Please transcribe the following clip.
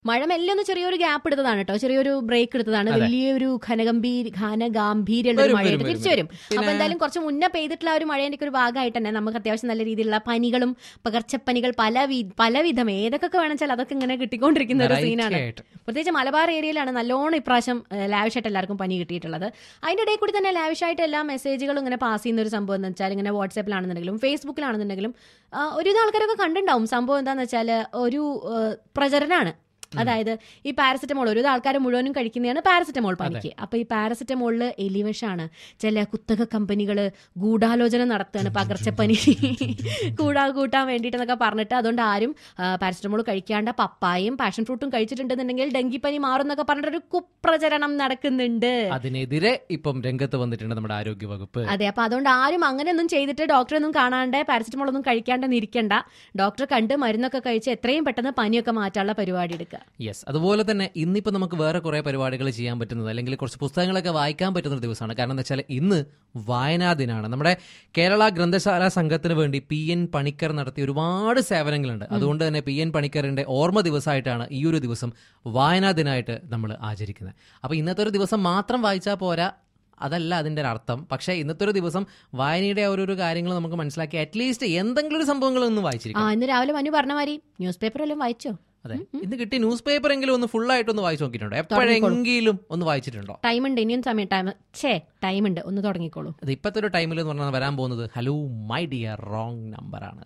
മഴ മെല്ലെ ഒന്ന് ചെറിയൊരു ഗ്യാപ്പ് എടുത്തതാണ് കേട്ടോ ചെറിയൊരു ബ്രേക്ക് എടുത്തതാണ് അതെ. വലിയൊരു ഘനഗംഭീര ഘനഗാംഭീര്യമുള്ള ഒരു വരും, മഴയായിട്ട് വരും, തിരിച്ചു വരും. വരും പിന്നെ- അപ്പൊ എന്തായാലും കുറച്ച് മുന്നേ പെയ്തിട്ടുള്ള ആ ഒരു മഴേന്റെ ഒക്കെ ഒരു ഭാഗമായിട്ട് തന്നെ നമുക്ക് അത്യാവശ്യം നല്ല രീതിയിലുള്ള പനികളും പകർച്ചപ്പനികൾ പല വി- പലവിധം ഏതൊക്കെ വേണമെച്ചാൽ അതൊക്കെ ഇങ്ങനെ കിട്ടിക്കൊണ്ടിരിക്കുന്ന ഒരു Variety സീനാണ് ആയിട്ട്. പ്രത്യേകിച്ച് മലബാർ ഏരിയയിലാണ് നല്ലോണം ഇപ്രാവശ്യം ലാവിഷായിട്ട് എല്ലാവർക്കും പനി കിട്ടിയിട്ടുള്ളത് അതിന്റെ ഇടയിൽ കൂടി തന്നെ ലാവിഷായിട്ട് എല്ലാ മെസ്സേജുകളും ഇങ്ങനെ പാസ് ചെയ്യുന്ന ഒരു സംഭവം എന്ന് വെച്ചാൽ ഇങ്ങനെ വാട്സാപ്പിലാണെന്നുണ്ടെങ്കിലും ഫേസ്ബുക്കിലാണെന്നുണ്ടെങ്കിലും ആ, ഒരുവിധം ആൾക്കാരൊക്കെ കണ്ടിട്ടുണ്ടാവും സംഭവം എന്താന്ന് വെച്ചാൽ ഒരു ആ, പ്രചരണമാണ് അതായത് ഈ പാരസെറ്റമോൾ ഒരു ആൾക്കാർ മുഴുവനും കഴിക്കുന്നതാണ് പാരസെറ്റമോൾ പനിക്ക് അപ്പൊ ഈ പാരസെറ്റമോളില് എലിവിഷാണ് ചില കുത്തക കമ്പനികൾ ഗൂഢാലോചന നടത്തുകയാണ് പകർച്ചപ്പനി കൂടാ കൂട്ടാൻ വേണ്ടിയിട്ടെന്നൊക്കെ പറഞ്ഞിട്ട് അതുകൊണ്ട് ആരും പാരസെറ്റമോൾ കഴിക്കാണ്ട് പപ്പായും പാഷൻ ഫ്രൂട്ടും കഴിച്ചിട്ടുണ്ടെന്നുണ്ടെങ്കിൽ ഡെങ്കിപ്പനി മാറുന്നൊക്കെ പറഞ്ഞിട്ടൊരു കുപ്രചരണം നടക്കുന്നുണ്ട് അതിനെതിരെ ഇപ്പം രംഗത്ത് വന്നിട്ടുണ്ട് നമ്മുടെ ആരോഗ്യ വകുപ്പ് അതെ അപ്പൊ അതുകൊണ്ട് ആരും അങ്ങനെയൊന്നും ചെയ്തിട്ട് ഡോക്ടറെ ഒന്നും കാണാണ്ട് പാരസെറ്റമോൾ ഒന്നും കഴിക്കാണ്ട് ഇരിക്കണ്ട ഡോക്ടറെ കണ്ട് മരുന്നൊക്കെ കഴിച്ച് എത്രയും പെട്ടെന്ന് പനിയൊക്കെ മാറ്റാനുള്ള പരിപാടി എടുക്കുക യെസ് അതുപോലെ തന്നെ ഇന്നിപ്പോൾ നമുക്ക് വേറെ കുറേ പരിപാടികൾ ചെയ്യാൻ പറ്റുന്നത് അല്ലെങ്കിൽ കുറച്ച് പുസ്തകങ്ങളൊക്കെ വായിക്കാൻ പറ്റുന്ന ഒരു ദിവസമാണ് കാരണം എന്താ വെച്ചാൽ ഇന്ന് വായനാ ദിനമാണ് നമ്മുടെ കേരള ഗ്രന്ഥശാല സംഘത്തിന് വേണ്ടി പി എൻ പണിക്കർ നടത്തിയ ഒരുപാട് സേവനങ്ങളുണ്ട് അതുകൊണ്ട് തന്നെ പി എൻ പണിക്കറിന്റെ ഓർമ്മ ദിവസമായിട്ടാണ് ഈ ഒരു ദിവസം വായനാ ദിനമായിട്ട് നമ്മൾ ആചരിക്കുന്നത് അപ്പോൾ ഇന്നത്തെ ഒരു ദിവസം മാത്രം വായിച്ചാൽ പോരാ അതല്ല അതിന്റെ ഒരു അർത്ഥം പക്ഷേ ഇന്നത്തെ ഒരു ദിവസം വായനയുടെ ഓരോരോ കാര്യങ്ങൾ നമുക്ക് മനസ്സിലാക്കി അറ്റ്ലീസ്റ്റ് എന്തെങ്കിലും ഒരു സംഭവങ്ങൾ ഒന്ന് വായിച്ചിരിക്കും ആ ഇന്ന് രാവിലെ മനു പറഞ്ഞ മാതിരി ന്യൂസ് പേപ്പർ എല്ലാം വായിച്ചോ അതെ ഇന്ന് കിട്ടിയ ന്യൂസ് പേപ്പർ എങ്കിലും ഒന്ന് ഫുൾ ആയിട്ട് ഒന്ന് വായിച്ചു നോക്കിയിട്ടുണ്ടോ എപ്പോഴെങ്കിലും ഒന്ന് വായിച്ചിട്ടുണ്ടോ ടൈം ഉണ്ട് ഇനിയും സമയം ടൈം ഛേ ടൈം ഉണ്ട് ഒന്ന് തുടങ്ങിക്കോളൂ അത് ഇപ്പോഴത്തെ ഒരു ടൈമിൽ എന്ന് പറഞ്ഞാൽ വരാൻ പോകുന്നത് hello my dear wrong number ആണ്